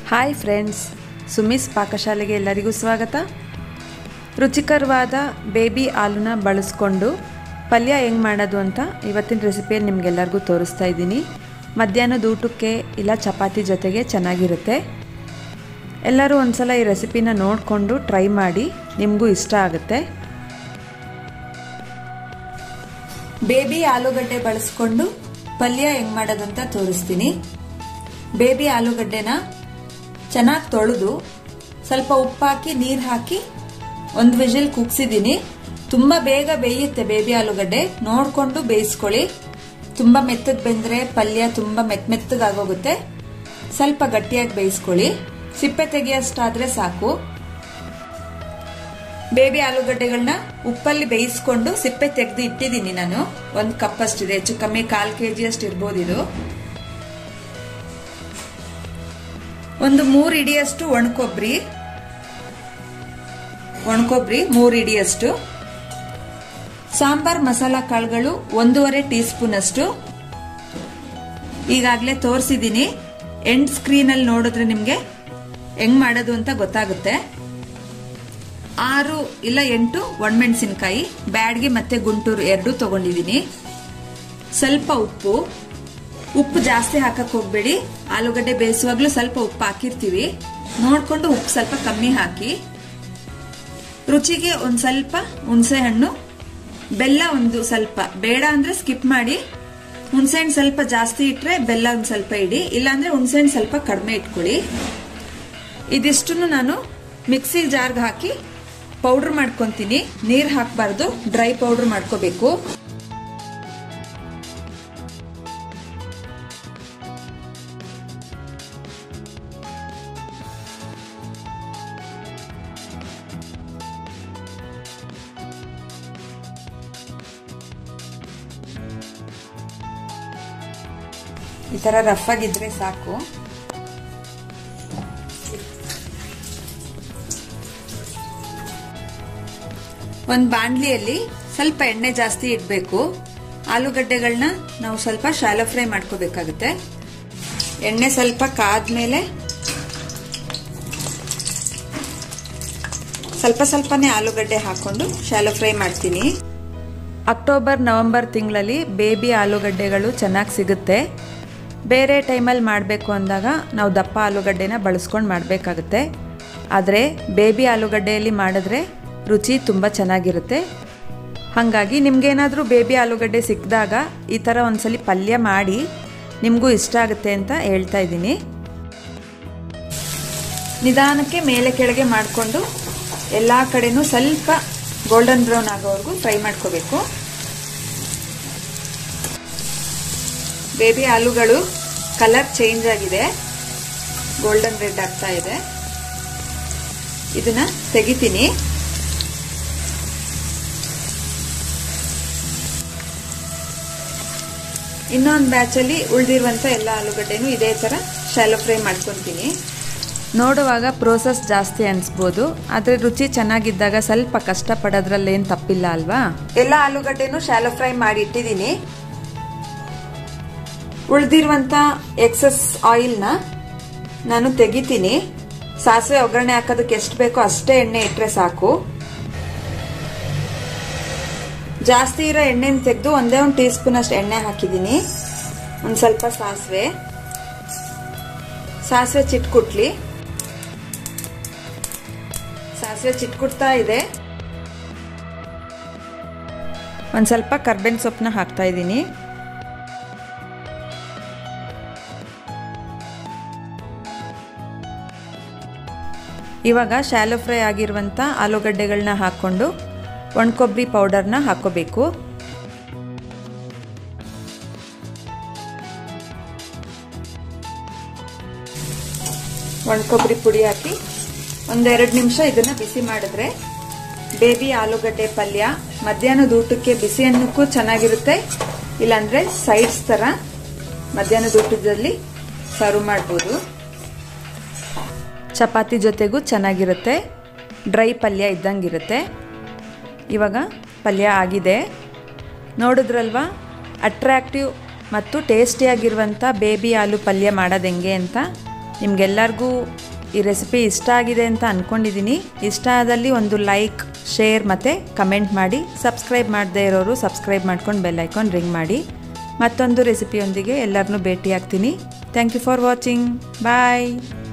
hi friends ಸುಮಿಸ್ ಪಾಕಶಾಲೆಗೆ ಎಲ್ಲರಿಗೂ ಸ್ವಾಗತ ರುಚಿಕರವಾದ ಬೇಬಿ ಹಾಲನ್ನ ಬಳಸ್ಕೊಂಡು ಪಲ್ಯ ಹೆಂಗೆ ಮಾಡೋದು ಅಂತ ಇವತ್ತಿನ ರೆಸಿಪಿಯಲ್ಲಿ ನಿಮಗೆಲ್ಲರಿಗೂ ತೋರಿಸ್ತಾ ಇದ್ದೀನಿ ಮಧ್ಯಾಹ್ನದ ಊಟಕ್ಕೆ ಇಲ್ಲ ಚಪಾತಿ ಜೊತೆಗೆ ಚೆನ್ನಾಗಿರುತ್ತೆ ಎಲ್ಲರೂ ಒಂದ್ಸಲ ಈ ರೆಸಿಪಿನ ನೋಡಿಕೊಂಡು ಟ್ರೈ ಮಾಡಿ ನಿಮಗೂ ಇಷ್ಟ ಆಗುತ್ತೆ ಬೇಬಿ ಆಲೂಗಡ್ಡೆ ಬಳಸ್ಕೊಂಡು ಪಲ್ಯ ಹೆಂಗೆ ಮಾಡೋದಂತ ತೋರಿಸ್ತೀನಿ ಬೇಬಿ ಆಲೂಗಡ್ಡೆನ ಚೆನ್ನಾಗಿ ತೊಳೆದು ಸ್ವಲ್ಪ ಉಪ್ಪಾಕಿ ನೀರು ಹಾಕಿ ಒಂದು ವಿಜಿಲ್ ಕುಗ್ಸಿದ್ದೀನಿ ತುಂಬ ಬೇಗ ಬೇಯುತ್ತೆ ಬೇಬಿ ಆಲೂಗಡ್ಡೆ ನೋಡಿಕೊಂಡು ಬೇಯಿಸ್ಕೊಳ್ಳಿ ತುಂಬ ಮೆತ್ತಗೆ ಬೆಂದರೆ ಪಲ್ಯ ತುಂಬ ಮೆತ್ತ ಮೆತ್ತಗಾಗೋಗುತ್ತೆ ಸ್ವಲ್ಪ ಗಟ್ಟಿಯಾಗಿ ಬೇಯಿಸ್ಕೊಳ್ಳಿ ಸಿಪ್ಪೆ ತೆಗೆಯೋಷ್ಟಾದ್ರೆ ಸಾಕು ಬೇಬಿ ಆಲೂಗಡ್ಡೆಗಳನ್ನ ಉಪ್ಪಲ್ಲಿ ಬೇಯಿಸ್ಕೊಂಡು ಸಿಪ್ಪೆ ತೆಗೆದು ಇಟ್ಟಿದ್ದೀನಿ ನಾನು ಒಂದು ಕಪ್ ಅಷ್ಟಿದೆ ಹೆಚ್ಚು ಕಮ್ಮಿ ಕಾಲ್ ಕೆ ಜಿ ಅಷ್ಟು ಇರ್ಬೋದು ಇದು ಒಂದು ಮೂರು ಇಡಿಯಷ್ಟು ಒಣಕೊಬ್ಬರಿ ಒಣಕೊಬ್ಬರಿ ಮೂರು ಇಡಿಯಷ್ಟು ಸಾಂಬಾರ್ ಮಸಾಲಾ ಕಾಳುಗಳು ಒಂದೂವರೆ ಟೀ ಸ್ಪೂನ್ ಅಷ್ಟು ಈಗಾಗಲೇ ತೋರಿಸಿದ್ದೀನಿ ಎಂಡ್ ಸ್ಕ್ರೀನಲ್ಲಿ ನೋಡಿದ್ರೆ ನಿಮಗೆ ಹೆಂಗ್ ಮಾಡೋದು ಅಂತ ಗೊತ್ತಾಗುತ್ತೆ ಆರು ಇಲ್ಲ ಎಂಟು ಒಣಮೆಣಸಿನ್ಕಾಯಿ ಬ್ಯಾಡ್ಗೆ ಮತ್ತೆ ಗುಂಟೂರು ಎರಡು ತಗೊಂಡಿದ್ದೀನಿ ಸ್ವಲ್ಪ ಉಪ್ಪು ಉಪ್ಪು ಜಾಸ್ತಿ ಹಾಕಕ್ ಹೋಗ್ಬೇಡಿ ಆಲೂಗಡ್ಡೆ ಬೇಯಿಸುವಾಗ್ಲೂ ಸ್ವಲ್ಪ ಉಪ್ಪು ಹಾಕಿರ್ತೀವಿ ನೋಡ್ಕೊಂಡು ಉಪ್ಪು ಸ್ವಲ್ಪ ಕಮ್ಮಿ ಹಾಕಿ ರುಚಿಗೆ ಒಂದ್ ಸ್ವಲ್ಪ ಹುಣಸೆ ಹಣ್ಣು ಬೆಲ್ಲ ಒಂದು ಸ್ವಲ್ಪ ಬೇಡ ಅಂದ್ರೆ ಸ್ಕಿಪ್ ಮಾಡಿ ಹುಣಸೆಹಣ್ಣು ಸ್ವಲ್ಪ ಜಾಸ್ತಿ ಇಟ್ರೆ ಬೆಲ್ಲ ಒಂದು ಸ್ವಲ್ಪ ಇಡಿ ಇಲ್ಲಾಂದ್ರೆ ಹುಣಸೆಹಣ್ಣು ಸ್ವಲ್ಪ ಕಡಿಮೆ ಇಟ್ಕೊಳ್ಳಿ ಇದಿಷ್ಟನ್ನು ನಾನು ಮಿಕ್ಸಿ ಜಾರ್ಗೆ ಹಾಕಿ ಪೌಡ್ರ್ ಮಾಡ್ಕೊತೀನಿ ನೀರು ಹಾಕಬಾರ್ದು ಡ್ರೈ ಪೌಡ್ರ್ ಮಾಡ್ಕೋಬೇಕು ಈ ತರ ರಫ್ ಆಗಿದ್ರೆ ಸಾಕು ಒಂದು ಬಾಂಡ್ಲಿಯಲ್ಲಿ ಸ್ವಲ್ಪ ಎಣ್ಣೆ ಜಾಸ್ತಿ ಇಡಬೇಕು ಆಲೂಗಡ್ಡೆಗಳನ್ನ ನಾವು ಸ್ವಲ್ಪ ಶಾಲೋ ಫ್ರೈ ಮಾಡ್ಕೋಬೇಕಾಗುತ್ತೆ ಎಣ್ಣೆ ಸ್ವಲ್ಪ ಕಾದ್ಮೇಲೆ ಸ್ವಲ್ಪ ಸ್ವಲ್ಪನೇ ಆಲೂಗಡ್ಡೆ ಹಾಕೊಂಡು ಶಾಲೋ ಫ್ರೈ ಮಾಡ್ತೀನಿ ಅಕ್ಟೋಬರ್ ನವೆಂಬರ್ ತಿಂಗಳಲ್ಲಿ ಬೇಬಿ ಆಲೂಗಡ್ಡೆಗಳು ಚೆನ್ನಾಗಿ ಸಿಗುತ್ತೆ ಬೇರೆ ಟೈಮಲ್ಲಿ ಮಾಡಬೇಕು ಅಂದಾಗ ನಾವು ದಪ್ಪ ಆಲೂಗಡ್ಡೆನ ಬಳಸ್ಕೊಂಡು ಮಾಡಬೇಕಾಗುತ್ತೆ ಆದರೆ ಬೇಬಿ ಆಲೂಗಡ್ಡೆಯಲ್ಲಿ ಮಾಡಿದ್ರೆ ರುಚಿ ತುಂಬ ಚೆನ್ನಾಗಿರುತ್ತೆ ಹಾಗಾಗಿ ನಿಮಗೇನಾದರೂ ಬೇಬಿ ಆಲೂಗಡ್ಡೆ ಸಿಕ್ಕಿದಾಗ ಈ ಥರ ಒಂದ್ಸಲಿ ಪಲ್ಯ ಮಾಡಿ ನಿಮಗೂ ಇಷ್ಟ ಆಗುತ್ತೆ ಅಂತ ಹೇಳ್ತಾ ಇದ್ದೀನಿ ನಿಧಾನಕ್ಕೆ ಮೇಲೆ ಕೆಳಗೆ ಮಾಡಿಕೊಂಡು ಎಲ್ಲ ಕಡೆನೂ ಸ್ವಲ್ಪ ಗೋಲ್ಡನ್ ಬ್ರೌನ್ ಆಗೋವರೆಗೂ ಫ್ರೈ ಮಾಡ್ಕೋಬೇಕು ಬೇಬಿ ಆಲೂಗಳು ಕಲರ್ ಚೇಂಜ್ ಆಗಿದೆ ಗೋಲ್ಡನ್ ರೆಡ್ ಆಗ್ತಾ ಇದೆ ಇದನ್ನ ತೆಗಿತೀನಿ ಇನ್ನೊಂದು ಬ್ಯಾಚಲ್ಲಿ ಉಳಿದಿರುವಂಥ ಎಲ್ಲ ಆಲೂಗಡ್ಡೆನೂ ಇದೇ ಥರ ಶಾಲೋ ಫ್ರೈ ಮಾಡ್ಕೊತೀನಿ ನೋಡುವಾಗ ಪ್ರೋಸೆಸ್ ಜಾಸ್ತಿ ಅನಿಸ್ಬೋದು ಆದರೆ ರುಚಿ ಚೆನ್ನಾಗಿದ್ದಾಗ ಸ್ವಲ್ಪ ಕಷ್ಟಪಡೋದ್ರಲ್ಲೇನು ತಪ್ಪಿಲ್ಲ ಅಲ್ವಾ ಎಲ್ಲ ಆಲೂಗಡ್ಡೆನೂ ಶಾಲೋ ಫ್ರೈ ಮಾಡಿ ಇಟ್ಟಿದ್ದೀನಿ ಉಳಿದಿರುವಂಥ ಎಕ್ಸಸ್ ಆಯಿಲ್ನ ನಾನು ತೆಗಿತೀನಿ ಸಾಸಿವೆ ಒಗ್ಗರಣೆ ಹಾಕೋದಕ್ಕೆ ಎಷ್ಟು ಬೇಕೋ ಅಷ್ಟೇ ಎಣ್ಣೆ ಇಟ್ಟರೆ ಸಾಕು ಜಾಸ್ತಿ ಇರೋ ಎಣ್ಣೆನ ತೆಗೆದು ಒಂದೇ ಒಂದು ಟೀ ಸ್ಪೂನ್ ಅಷ್ಟು ಎಣ್ಣೆ ಹಾಕಿದ್ದೀನಿ ಒಂದು ಸ್ವಲ್ಪ ಸಾಸಿವೆ ಸಾಸಿವೆ ಚಿಟ್ಕುಟ್ಲಿ ಸಾಸಿವೆ ಚಿಟ್ಕುಟ್ತಾ ಇದೆ ಒಂದು ಸ್ವಲ್ಪ ಕರ್ಬೇವಿನ ಸೊಪ್ಪನ್ನ ಹಾಕ್ತಾ ಇದ್ದೀನಿ ಇವಾಗ ಶಾಲೋ ಫ್ರೈ ಆಗಿರುವಂಥ ಆಲೂಗಡ್ಡೆಗಳನ್ನ ಹಾಕ್ಕೊಂಡು ಒಣಕೊಬ್ಬರಿ ಪೌಡರ್ನ ಹಾಕೋಬೇಕು ಒಣಕೊಬ್ಬರಿ ಪುಡಿ ಹಾಕಿ ಒಂದೆರಡು ನಿಮಿಷ ಇದನ್ನ ಬಿಸಿ ಮಾಡಿದ್ರೆ ಬೇಬಿ ಆಲೂಗಡ್ಡೆ ಪಲ್ಯ ಮಧ್ಯಾಹ್ನದ ಊಟಕ್ಕೆ ಬಿಸಿ ಅನ್ನಕ್ಕೂ ಚೆನ್ನಾಗಿರುತ್ತೆ ಇಲ್ಲಾಂದ್ರೆ ಸೈಡ್ಸ್ ತರ ಮಧ್ಯಾಹ್ನದ ಊಟದಲ್ಲಿ ಸರ್ವ್ ಮಾಡ್ಬೋದು ಚಪಾತಿ ಜೊತೆಗೂ ಚೆನ್ನಾಗಿರುತ್ತೆ ಡ್ರೈ ಪಲ್ಯ ಇದ್ದಂಗಿರುತ್ತೆ ಇವಾಗ ಪಲ್ಯ ಆಗಿದೆ ನೋಡಿದ್ರಲ್ವಾ ಅಟ್ರಾಕ್ಟಿವ್ ಮತ್ತು ಟೇಸ್ಟಿಯಾಗಿರುವಂಥ ಬೇಬಿ ಆಲೂ ಪಲ್ಯ ಮಾಡೋದು ಹೆಂಗೆ ಅಂತ ನಿಮಗೆಲ್ಲರಿಗೂ ಈ ರೆಸಿಪಿ ಇಷ್ಟ ಆಗಿದೆ ಅಂತ ಅಂದ್ಕೊಂಡಿದ್ದೀನಿ ಇಷ್ಟ ಆದಲ್ಲಿ ಒಂದು ಲೈಕ್ ಶೇರ್ ಮತ್ತು ಕಮೆಂಟ್ ಮಾಡಿ ಸಬ್ಸ್ಕ್ರೈಬ್ ಮಾಡದೇ ಇರೋರು ಸಬ್ಸ್ಕ್ರೈಬ್ ಮಾಡ್ಕೊಂಡು ಬೆಲ್ ಐಕಾನ್ ರಿಂಗ್ ಮಾಡಿ ಮತ್ತೊಂದು ರೆಸಿಪಿಯೊಂದಿಗೆ ಎಲ್ಲರನ್ನೂ ಭೇಟಿ ಆಗ್ತೀನಿ thank you for watching bye